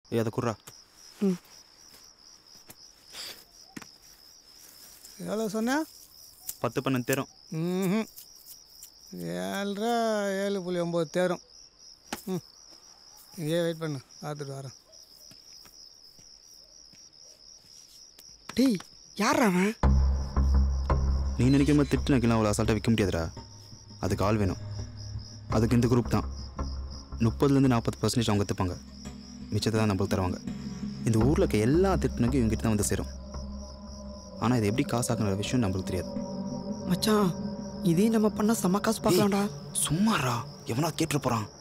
ஏ அதை குர்றா எவ்வளோ சொன்ன பத்து பண்ணு தேரும் ம் ஏழ்ரூவா ஏழு புள்ளி ஒம்பது தேரும் ம் இங்கேயே வெயிட் பண்ணு பார்த்துட்டு வரேன் டேய் யார் அவன் நீ நினைக்கிற மாதிரி திட்டு நக்கலாம் அவ்வளோ அசால்ட்டாக விற்க முடியாதுடா அதுக்கு ஆள் வேணும் அதுக்கு இந்த குரூப் தான் முப்பதுலேருந்து நாற்பது பர்சன்டேஜ் அவங்க எடுத்துப்பாங்க மிச்சத்தை தான் நம்மளுக்கு தருவாங்க இந்த ஊரில் இருக்க எல்லா திட்டுனுக்கும் இவங்ககிட்ட தான் வந்து சேரும் ஆனால் இது எப்படி காசாக்குற விஷயம் நம்மளுக்கு தெரியாது மச்சான் இதே நம்ம பண்ண செம்ம காசு பார்க்கலாம்டா சும்மாரா எவனா கேட்டு போகிறான்